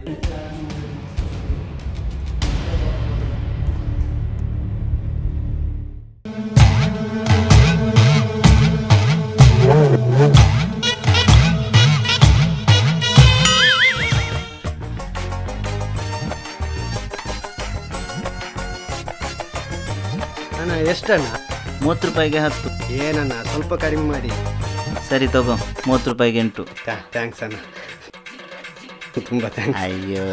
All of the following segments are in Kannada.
ಅಣ್ಣ ಎಷ್ಟಣ್ಣ ಮೂವತ್ತು ರೂಪಾಯಿಗೆ ಹತ್ತು ಏನಣ್ಣ ಸ್ವಲ್ಪ ಕಡಿಮೆ ಮಾಡಿ ಸರಿ ತಗೋ ಮೂವತ್ತು ರೂಪಾಯಿಗೆ ಎಂಟು ಥ್ಯಾಂಕ್ಸ್ ಅಣ್ಣ ತುಂಬ ಥ್ಯಾಂಕ್ಸ್ ಅಯ್ಯೋ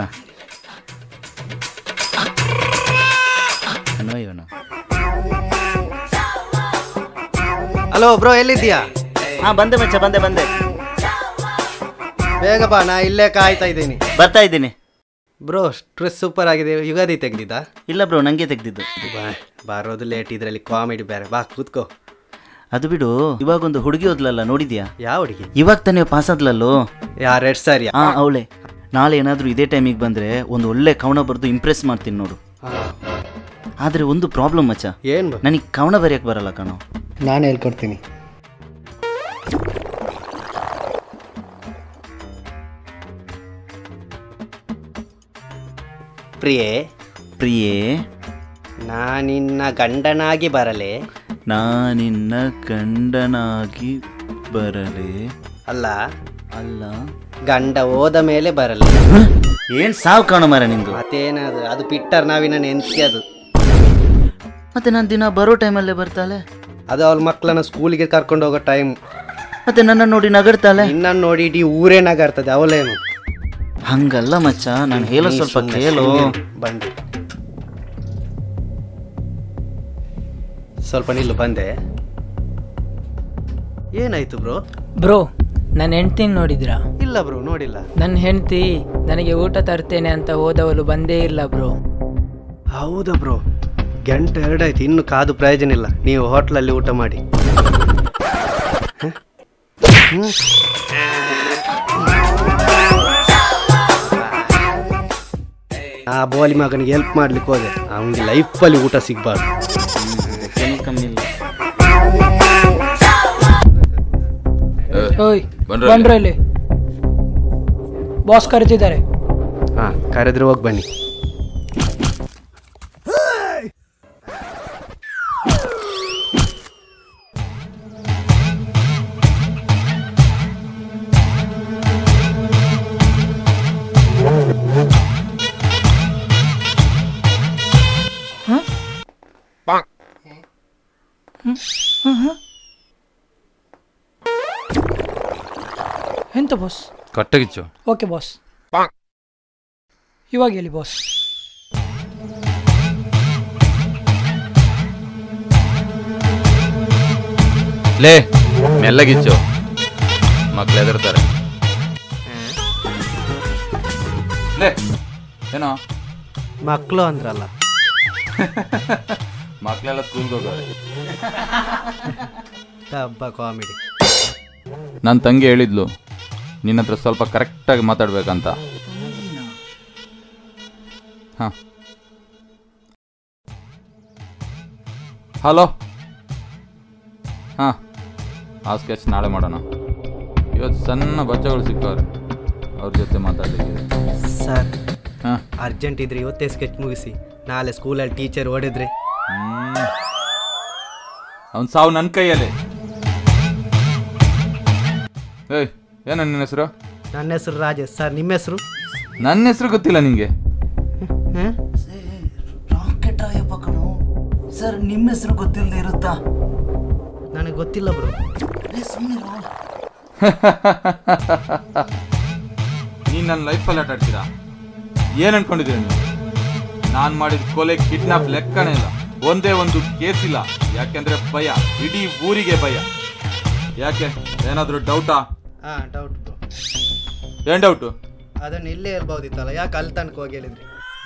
ಅನೋ ಇವನು ಹಲೋ ಬ್ರೋ ಎಲ್ಲಿದ್ದೀಯಾ ಹಾಂ ಬಂದೆ ಮಚ್ಚ ಬಂದೆ ಬಂದೆ ಬೇಗ ಬಾ ನಾ ಇಲ್ಲೇ ಕಾಯ್ತಾ ಇದ್ದೀನಿ ಬರ್ತಾ ಇದ್ದೀನಿ ಬ್ರೋ ಸ್ಟ್ರೆಸ್ ಸೂಪರ್ ಆಗಿದೆ ಯುಗಾದಿ ತೆಗ್ದಿದ್ದ ಇಲ್ಲ ಬ್ರೋ ನನಗೆ ತೆಗ್ದಿದ್ದು ಬಾ ಬರೋದು ಲೇಟ್ ಇದರಲ್ಲಿ ಕಾಮಿಡಿ ಬೇರೆ ಬಾ ಕೂತ್ಕೋ ಅದು ಬಿಡು ಇವಾಗ ಒಂದು ಹುಡುಗಿ ಹೋದ್ಲಲ್ಲ ನೋಡಿದ್ಯಾ ಯಾವ ಹುಡುಗಿ ಇವಾಗ ತಾನೇ ಪಾಸ್ ಆದ್ಲಲ್ಲೋ ಯಾರು ಎರಡು ಸಾರಿ ಹಾ ಅವಳೆ ನಾಳೆ ಏನಾದರೂ ಇದೇ ಟೈಮಿಗೆ ಬಂದರೆ ಒಂದು ಒಳ್ಳೆ ಕವನ ಬರೆದು ಇಂಪ್ರೆಸ್ ಮಾಡ್ತೀನಿ ನೋಡು ಆದರೆ ಒಂದು ಪ್ರಾಬ್ಲಮ್ ಮಚ್ಚ ಏನು ಬಾ ನನಗೆ ಕವನ ಬರೆಯಕ್ಕೆ ಬರಲ್ಲ ಕಣೋ ನಾನು ಹೇಳ್ಕೊಡ್ತೀನಿ ಪ್ರಿಯೆ ಪ್ರಿಯೇ ನಾನಿನ್ನ ಗಂಡನಾಗಿ ಬರಲೆ ನಾನಿನ್ನ ಗಂಡನಾಗಿ ಬರಲೇ ಅಲ್ಲ ಅಲ್ಲ ಗಂಡ ಹೋದ ಮೇಲೆ ಬರಲೆ ಏನ್ ಸಾವು ಕಾಣೋ ಮರ ನಿಂದು ಮತ್ತೇನದು ಅದು ಪಿಟ್ಟರ್ ನಾವಿನ ನೆನ್ಸಿ ಅದು ಮತ್ತೆ ನಾನು ದಿನ ಬರೋ ಟೈಮಲ್ಲೇ ಬರ್ತಾಳೆ ಅದು ಅವಳ ಮಕ್ಕಳನ್ನ ಸ್ಕೂಲಿಗೆ ಕರ್ಕೊಂಡು ಹೋಗೋ ಟೈಮ್ ಮತ್ತೆ ನನ್ನ ನೋಡಿ ನಗಡ್ತಾಳೆ ನಿನ್ನನ್ನು ನೋಡಿ ಇಡೀ ಊರೇ ನಗಾರ್ತದೆ ಅವಳೇನು ಹಂಗಲ್ಲ ಮಚ್ಚ ನಾನು ಹೇಳೋ ನೀ ಸ್ವಲ್ಪ ಸುಮ್ನೆ ಕೇಳು ಸುಮ್ನೆ ಬಂದೆ ಸ್ವಲ್ಪ ನಿಲ್ಲು ಬಂದೆ ಏನಾಯ್ತು ಬ್ರೋ ಬ್ರೋ ನನ್ನ ಹೆಂಡ್ತಿನ ನೋಡಿದ್ರಾ ಇಲ್ಲ ಬ್ರೋ ನೋಡಿಲ್ಲ ನನ್ನ ಹೆಂಡ್ತಿ ನನಗೆ ಊಟ ತರ್ತೇನೆ ಅಂತ ಹೋದವಳು ಬಂದೇ ಇಲ್ಲ ಬ್ರೋ ಹೌದಾ ಬ್ರೋ ಗಂಟೆ ಎರಡಾಯ್ತು ಇನ್ನು ಕಾದು ಪ್ರಯೋಜನ ಇಲ್ಲ ನೀವು ಹೋಟ್ಲಲ್ಲಿ ಊಟ ಮಾಡಿ ಹ? ಹ್ಮ್. ಆ ಬೋಲಿ ಮಗನಿಗೆ ಹೆಲ್ಪ್ ಮಾಡ್ಲಿಕ್ಕೆ ಹೋದೆ ಅವನಿಗೆ ಲೈಫಲ್ಲಿ ಊಟ ಸಿಗ್ಬಾರ್ದು ಏನು ಕಮ್ಮಿ ಇಲ್ಲ ಓಯ್ ಬನ್ರಿ ಬಂದ್ರ ಇಲ್ಲಿ ಬಾಸ್ ಕರಿತಿದ್ದಾರೆ ಹಾ ಕರೆದ್ರೆ ಹೋಗಿ ಬನ್ನಿ ಎಂತ ಬಾಸ್ ಕಟ್ಟಗಿಚ್ಚು ಓಕೆ ಬಾಸ್ ಇವಾಗ ಹೇಳಿ ಬಾಸ್ ಲೇ ಮೆಲ್ಲಗಿಚ್ಚು ಮಕ್ಳು ಹೆದರ್ತಾರೆ ಲೇ ಏನೋ ಮಕ್ಕಳು ಅಂದ್ರಲ್ಲ ಮಕ್ಳೆಲ್ಲ ಸ್ಕೂಲ್ಗೆ ಹೋಗೋರು ಹಬ್ಬ ಕಾಮಿಡಿ ನನ್ನ ತಂಗಿ ಹೇಳಿದ್ಲು ನಿನ್ನ ಹತ್ರ ಸ್ವಲ್ಪ ಕರೆಕ್ಟಾಗಿ ಮಾತಾಡ್ಬೇಕಂತ ಹಾಂ ಹಲೋ ಹಾಂ ಆ ಸ್ಕೆಚ್ ನಾಳೆ ಮಾಡೋಣ ಇವತ್ತು ಸಣ್ಣ ಬಚ್ಚಗಳು ಸಿಕ್ಕವ್ರೆ ಅವ್ರ ಜೊತೆ ಮಾತಾಡಲಿಕ್ಕೆ ಸರ್ ಹಾಂ ಅರ್ಜೆಂಟ್ ಇದ್ರೆ ಇವತ್ತೇ ಸ್ಕೆಚ್ ಮುಗಿಸಿ ನಾಳೆ ಸ್ಕೂಲಲ್ಲಿ ಟೀಚರ್ ಹೊಡೆದ್ರೆ ಅವನ್ ಸಾವು ನನ್ನ ಕೈಯಲ್ಲೇ ಏಯ್ ಏನ ನಿನ್ನ ಹೆಸರು ನನ್ನ ಹೆಸರು ರಾಜೇಶ್ ಸರ್ ನಿಮ್ಮ ಹೆಸರು ನನ್ನ ಹೆಸರು ಗೊತ್ತಿಲ್ಲ ನಿಂಗೆ ರಾಕೆಟ್ ರಾಯಪ್ಪ ಕಣೋ ಸರ್ ನಿಮ್ಮ ಹೆಸರು ಗೊತ್ತಿಲ್ಲದೆ ಇರುತ್ತಾ ನನಗೆ ಗೊತ್ತಿಲ್ಲ ಬ್ರೋ ಸುಮ್ಮನೆ ನೀನು ನನ್ನ ಲೈಫಲ್ಲಿ ಆಟ ಆಡ್ತೀರಾ ಏನು ಅನ್ಕೊಂಡಿದ್ದೀರ ನೀವು ನಾನು ಮಾಡಿದ ಕೊಲೆ ಕಿಡ್ನಾಪ್ ಲೆಕ್ಕನೇ ಇಲ್ಲ ಒಂದೇ ಒಂದು ಕೇಸ್ ಇಲ್ಲ ಯಾಕೆಂದ್ರೆ ಭಯ ಇಡೀ ಊರಿಗೆ ಭಯ ಯಾಕೆ ಏನಾದರೂ ಡೌಟಾ ಹಾಂ ಡೌಟ್ ಬ್ರೋ ಏನ್ ಡೌಟು ಅದನ್ನು ಇಲ್ಲೇ ಹೇಳ್ಬೋದಿತ್ತಲ್ಲ ಯಾಕೆ ಅಲ್ಲಿ ತನಕ ಹೋಗಿ ಹೇಳಿದ್ರಿ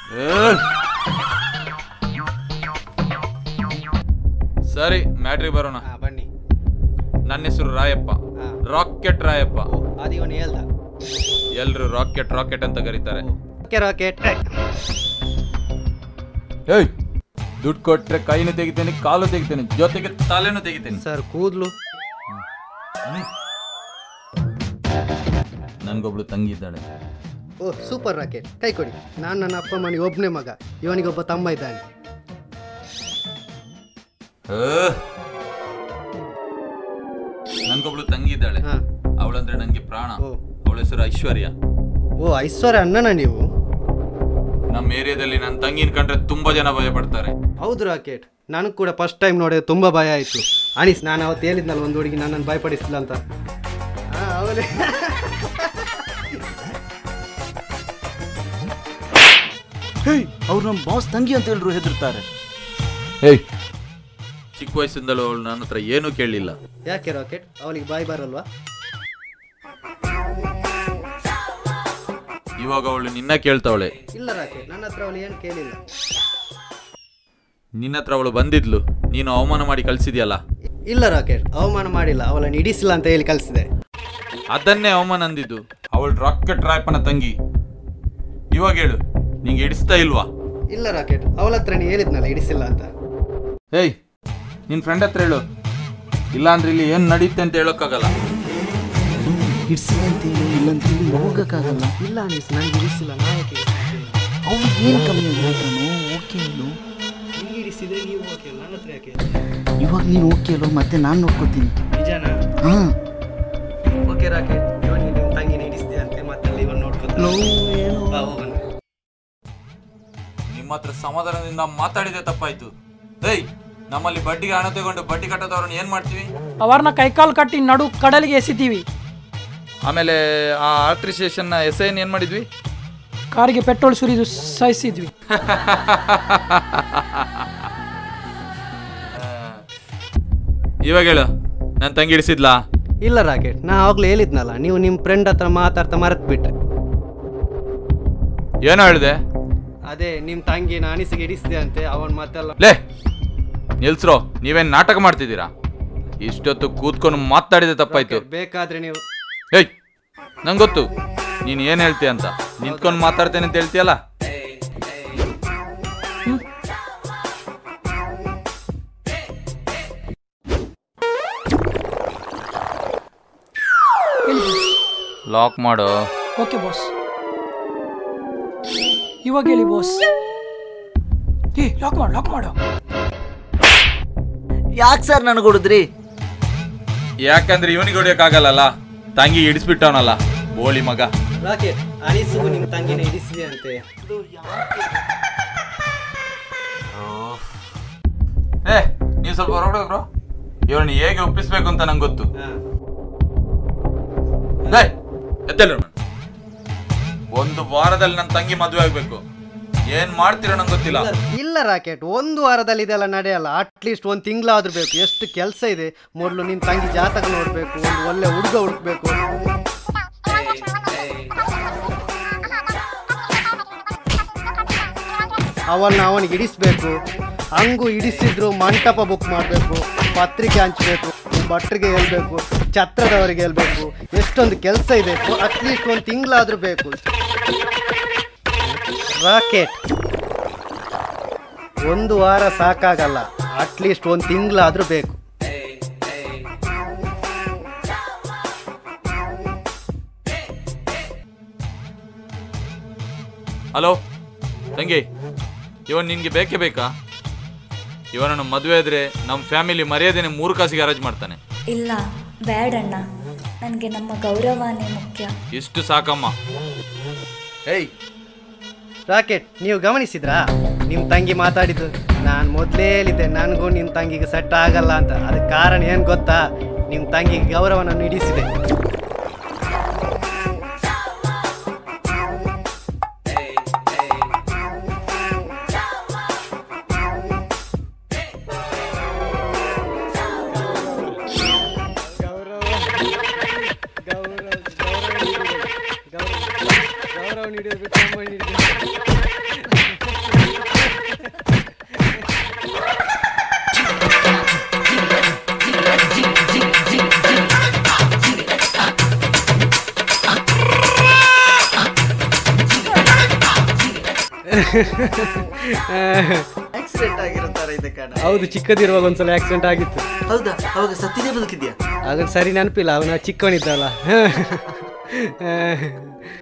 ಸರಿ ಮ್ಯಾಟ್ರಿಗೆ ಬರೋಣ ಹಾಂ ಬನ್ನಿ ನನ್ನ ಹೆಸರು ರಾಯಪ್ಪ ಹಾ. ರಾಕೆಟ್ ರಾಯಪ್ಪ ಓ ಅದು ಇವನು ಹೇಳ್ದ ಎಲ್ರು ರಾಕೆಟ್ ರಾಕೆಟ್ ಅಂತ ಕರೀತಾರೆ ಓಕೆ ರಾಕೆಟ್ ಏಯ್ ದುಡ್ಡು ಕೊಟ್ರೆ ಕೈನೂ ತೆಗಿತೇನೆ ಕಾಲು ತೆಗಿತೇನೆ ಜೊತೆಗೆ ತಲೆನೂ ತೆಗಿತೇನೆ ಸರ್ ಕೂದಲು ನನ್ಗೊಬ್ಳು ತಂಗಿ ಇದ್ದಾಳೆ ಓ ಸೂಪರ್ ರಾಕೆಟ್ ಕೈ ಕೊಡಿ ನಾನು ನನ್ನ ಅಪ್ಪ ಮನೆಗೆ ಒಬ್ಬನೇ ಮಗ ಇವನಿಗೊಬ್ಬ ತಮ್ಮ ಇದ್ದಾನೆ ನನ್ಗೊಬ್ಳು ತಂಗಿ ಇದ್ದಾಳೆ ಹಾ. ಅವಳಂದ್ರೆ ನಂಗೆ ಪ್ರಾಣ ಓ. ಅವಳ ಹೆಸರು ಐಶ್ವರ್ಯ ಓ ಐಶ್ವರ್ಯ ಅಣ್ಣನ ನೀವು ನಮ್ಮ ಏರಿಯಾದಲ್ಲಿ ನನ್ನ ತಂಗಿನ ಕಂಡ್ರೆ ತುಂಬಾ ಜನ ಭಯ ಪಡ್ತಾರೆ ಹೌದು ರಾಕೆಟ್ ನನಗೆ ಕೂಡ ಫಸ್ಟ್ ಟೈಮ್ ನೋಡಿದ್ರೆ ತುಂಬ ಭಯ ಆಯಿತು ಅನಿಸ್ ನಾನು ಅವತ್ತು ಹೇಳಿದ್ನಲ್ಲ ಒಂದು ಹುಡುಗಿ ನನ್ನನ್ನು ಭಯಪಡಿಸಿಲ್ಲ ಅಂತ ಹಾ, ಅವನೇ ಹೇಯ್ ಅವ್ರು ನಮ್ಮ ಬಾಸ್ ತಂಗಿ ಅಂತ ಎಲ್ರು ಹೆದರ್ತಾರೆ ಏಯ್ ಚಿಕ್ಕ ವಯಸ್ಸಿಂದಲೂ ಅವಳು ನನ್ನ ಹತ್ರ ಏನೂ ಕೇಳಲಿಲ್ಲ ಯಾಕೆ ರಾಕೆಟ್ ಅವಳಿಗೆ ಬಾಯ್ ಬರಲ್ವಾ ಇವಾಗ ಅವಳು ನಿನ್ನ ಕೇಳ್ತಾವಳೆ ಇಲ್ಲ ರಾಕೆಟ್ ನನ್ನ ಹತ್ರ ಅವಳು ಏನು ಕೇಳಿಲ್ಲ ನಿನ್ನ ಹತ್ರ ಅವಳು ಬಂದಿದ್ಲು ನೀನು ಅವಮಾನ ಮಾಡಿ ಕಳ್ಸಿದ್ಯಲ್ಲ ಇಲ್ಲ ರಾಕೆಟ್ ಅವಮಾನ ಮಾಡಿಲ್ಲ ಅವಳನ್ನು ಇಡಿಸಿಲ್ಲ ಅಂತ ಹೇಳಿ ಕಳಿಸಿದೆ ಅದನ್ನೇ ಅವಮಾನ ಅಂದಿದ್ದು ಅವಳು ರಾಕೆಟ್ ರಾಯಪ್ಪನ ತಂಗಿ ಇವಾಗ ಹೇಳು ನಿಂಗೆ ಇಡಿಸ್ತಾ ಇಲ್ವಾ ಇಲ್ಲ ರಾಕೆಟ್ ಅವಳ ಹತ್ರ ನೀ ಹೇಳಿದ್ನಲ್ಲ ಇಡಿಸಿಲ್ಲ ಅಂತ ಏಯ್ ನಿನ್ನ ಫ್ರೆಂಡ್ ಹತ್ರ ಹೇಳು ಇಲ್ಲ ಅಂದ್ರೆ ಇಲ್ಲಿ ಏನು ನಡೆಯುತ್ತೆ ಅಂತ ಹೇಳೋಕ್ಕಾಗಲ್ಲ ಹಿಡ್ಸಿಲ್ಲ ಅಂತ ಹೇಳಿ ಇಲ್ಲ ಅಂತ ಹೇಳಿ ಹೋಗಕ್ಕಾಗಲ್ಲ ಇಲ್ಲ ಅನೀಸ್ ನನಗೆ ಇಡಿಸಿಲ್ಲ ನಾ ಯಾಕೆ ಅವ್ನು ಏನು ಕಮ್ಮಿ ಹೇಳ್ತಾನು ಓಕೆ ಹೇಳು ನೀವು ಇಡಿಸಿದ್ರೆ ನೀವು ಓಕೆ ನನ್ನ ಹತ್ರ ಯಾಕೆ ಇವಾಗ ನೀನು ಓಕೆ ಹೇಳು ಮತ್ತೆ ನಾನು ನೋಡ್ಕೋತೀನಿ ನಿಜನಾ ಹಾಂ ಓಕೆ ರಾಕೆಟ್ ಇವನಿಗೆ ನಿಮ್ಮ ತಂಗಿನ ಇಡಿಸಿದೆ ಅಂತೆ ಮತ್ತೆ ಇವನ್ ನೋಡ್ಕೊತಾನೆ ಬಾ, ಹೋಗೋಣ ನಿಮ್ಮ ಹತ್ರ ಸಮಾಧಾನದಿಂದ ಮಾತಾಡಿದೆ ತಪ್ಪಾಯ್ತು ಏಯ್ ನಮ್ಮಲ್ಲಿ ಬಡ್ಡಿಗೆ ಹಣ ತಗೊಂಡು ಬಡ್ಡಿ ಕಟ್ಟೋದವ್ರನ್ನ ಏನ್ ಮಾಡ್ತೀವಿ ಅವ್ರನ್ನ ಕೈಕಾಲು ಕಟ್ಟಿ ನಡು ಕಡಲಿಗೆ ಎಸಿತೀವಿ ಆಮೇಲೆ ಆ ಆಲ್ಟ್ರಿಸೇಷನ್ನ ಎಸ್ ಐನ್ ಏನ್ ಮಾಡಿದ್ವಿ ಕಾರಿಗೆ ಪೆಟ್ರೋಲ್ ಸುರಿದು ಸಾಯಿಸಿದ್ವಿ ಇವಾಗ ಹೇಳು ನನ್ನ ತಂಗಿ ಇಡಿಸಿದ್ಲಾ ಇಲ್ಲ ರಾಕೆಟ್ ನಾ ಆಗ್ಲೇ ಹೇಳಿದ್ನಲ್ಲ ನೀವು ನಿಮ್ಮ ಫ್ರೆಂಡ್ ಹತ್ರ ಮಾತಾಡ್ತಾ ಮರೆತು ಬಿಟ್ರೆ ಏನೋ ಹೇಳಿದೆ ಅದೇ ನಿಮ್ಮ ತಂಗಿನ ಅನಿಸಿಗೆ ಇಡಿಸಿದೆ ಅಂತೆ ಅವನ್ ಮತ್ತೆಲ್ಲ ಲೇ ನಿಲ್ಸ್ರೋ ನೀವೇನ್ ನಾಟಕ ಮಾಡ್ತಿದ್ದೀರಾ ಇಷ್ಟೊತ್ತು ಕೂತ್ಕೊಂಡು ಮಾತಾಡಿದೆ ತಪ್ಪಾಯ್ತು ರಾಕೆಟ್, ಬೇಕಾದ್ರೆ ನೀವು ಏಯ್ ನಂಗೆ ಗೊತ್ತು ನೀನು ಏನು ಹೇಳ್ತೀಯ ಅಂತ ನಿಂತ್ಕೊಂಡು ಮಾತಾಡ್ತೇನೆ ಅಂತ ಹೇಳ್ತೀಯಲ್ಲ ಲಾಕ್ ಮಾಡು ಓಕೆ ಬಾಸ್ ಇವಾಗ ಹೇಳಿ ಬಾಸ್ ಏ ಲಾಕ್ ಮಾಡು ಲಾಕ್ ಮಾಡು ಯಾಕೆ ಸರ್ ನನಗೆ ಹೊಡೆದ್ರಿ ಯಾಕಂದ್ರೆ ಇವನಿಗೆ ಹೊಡಿಯೋಕ್ಕಾಗಲ್ಲಲ್ಲ ತಂಗಿ ಇಡಿಸ್ಬಿಟ್ಟವನಲ್ಲ ಬೋಳಿ ಮಗ ರಾಕೆಟ್ ಅನಿಸಿಗೂ ನಿಮ್ಮ ತಂಗಿನ ಇಡಿಸಿದೆ ಅಂತೆ ಏ ನೀವು ಸ್ವಲ್ಪ ಹೊರಗಡೆ ಹೋಗ್ರು ಇವ್ರನ್ನ ಹೇಗೆ ಒಪ್ಪಿಸ್ಬೇಕು ಅಂತ ನಂಗೆ ಗೊತ್ತು ಹಾ. ಏಯ್, ಎದ್ದೇಳು ನಾನು. ಒಂದು ವಾರದಲ್ಲಿ ನನ್ನ ತಂಗಿ ಮದುವೆ ಆಗ್ಬೇಕು ಏನ್ ಮಾಡ್ತೀರೋ ನಂಗೆ ಗೊತ್ತಿಲ್ಲ ಇಲ್ಲ- ಇಲ್ಲ ರಾಕೆಟ್ ಒಂದು ವಾರದಲ್ಲಿ ಇದೆಲ್ಲ ನಡೆಯಲ್ಲ ಅಟ್ಲೀಸ್ಟ್ ಒಂದು ತಿಂಗಳಾದ್ರೂ ಬೇಕು ಎಷ್ಟು ಕೆಲಸ ಇದೆ ಮೊದಲು ನಿನ್ನ ತಂಗಿ ಜಾತಕ ನೋಡಬೇಕು ಒಂದು ಒಳ್ಳೆ ಹುಡುಗ ಹುಡುಕ್ಬೇಕು ಅವನ್ನ ಅವನಿಗೆ ಇಡಿಸ್ಬೇಕು ಹಂಗೂ ಇಡಿಸಿದ್ರು ಮಂಟಪ ಬುಕ್ ಮಾಡಬೇಕು ಪತ್ರಿಕೆ ಹಂಚಬೇಕು ಭಟ್ರಿಗೆ ಹೇಳ್ಬೇಕು ಛತ್ರದವರಿಗೆ ಹೇಳ್ಬೇಕು ಎಷ್ಟೊಂದು ಕೆಲಸ ಇದೆ ಅಟ್ಲೀಸ್ಟ್ ಒಂದು ತಿಂಗಳಾದ್ರೂ ಬೇಕು ರಾಕೆಟ್ ಒಂದು ವಾರ ಸಾಕಾಗಲ್ಲ ಅಟ್ಲೀಸ್ಟ್ ಒಂದು ತಿಂಗಳಾದ್ರೂ ಬೇಕು ಹಲೋ ತಂಗಿ ಇವನ್ ನಿನ್ಗೆ ಬೇಕೇ ಬೇಕಾ ಇವನನ್ನು ಮದುವೆ ಆದ್ರೆ ನಮ್ಮ ಫ್ಯಾಮಿಲಿ ಮರ್ಯಾದೆನೆ ಮೂರು ಕಾಸಿಗೆ ಅರೇಂಜ್ ಮಾಡ್ತಾನೆ ಇಲ್ಲ ಬೇಡಣ್ಣ ನನಗೆ ನಮ್ಮ ಗೌರವನೇ ಮುಖ್ಯ ಇಷ್ಟು ಸಾಕಮ್ಮ ಏಯ್ ರಾಕೆಟ್ ನೀವು ಗಮನಿಸಿದ್ರಾ ನಿಮ್ಮ ತಂಗಿ ಮಾತಾಡಿದ್ದು ನಾನು ಮೊದಲೇ ಹೇಳಿದ್ದೆ ನನಗೂ ನಿಮ್ಮ ತಂಗಿಗೆ ಸೆಟ್ ಆಗಲ್ಲ ಅಂತ ಅದಕ್ಕೆ ಕಾರಣ ಏನು ಗೊತ್ತಾ ನಿಮ್ಮ ತಂಗಿಗೆ ಗೌರವನ ನೀಡಿಸಿದೆ ಗೌರವ ನೀಡೋದು ಆಕ್ಸಿಡೆಂಟ್ ಆಗಿರುತ್ತಾರೆ ಇದೆ ಕಣ ಹೌದು ಚಿಕ್ಕದಿರುವಾಗ ಒಂದ್ಸಲ ಆಕ್ಸಿಡೆಂಟ್ ಆಗಿತ್ತು ಹೌದಾ ಅವಾಗ ಸತ್ತಿದೆ ಬದುಕಿದ್ಯಾ ಆಗ ಸರಿ ನೆನಪಿಲ್ಲ ಅವನ ಚಿಕ್ಕವನಿದ್ದಲ್ಲ